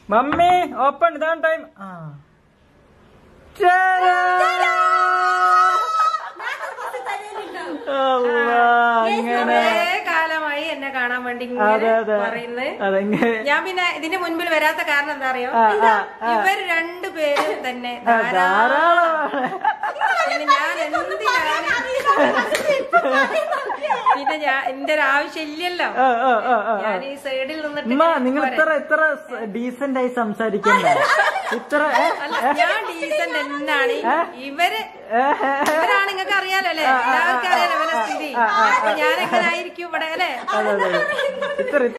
Mummy open ഇതാണ് time ആ അങ്ങനെ കുറേ കാലമായി എന്നെ കാണാൻ വേണ്ടി അതെ ഇങ്ങനെ അതെ പറയുന്നത് അതെങ്ങനെ ഞാൻ പിന്നെ ഇതിന്റെ മുൻപിൽ വരാത്ത കാരണം എന്താ അറിയോ ആ, ഇതാ, ആ, ആ. ഇവർ രണ്ടുപേരും തന്നെ ആ, ധാരാളമാണ് പിന്നെ ഞാൻ എന്തിനാണ് പിന്നെ ഞാൻ എന്റെ ഒരു ആവശ്യം ഇല്ലല്ലോ ആ, ആ, ആ, ആ, ആ. ഞാൻ ഈ സൈഡിൽ നിന്നിട്ട് ഉമ്മ ഇങ്ങനെ നിങ്ങൾ പോരെ. ഇത്ര ഇത്ര ഡീസന്റ് ആയി സംസാരിക്കണ്ട ഇത്ര ഏ, അല്ല ഞാൻ ഡീസന്റ് എന്നാണ് ഇവര് ഏ, ഇവരാണ് നിങ്ങൾക്ക് അറിയാലോ അല്ലേ എല്ലാവർക്കും അറിയാലോ ഇവരെ സ്ഥിതി അപ്പൊ ഞാൻ എങ്ങനെ ആയിരിക്കും ഇവിടെ അല്ലേ അതെ അതെ അതെ. ഇത്ര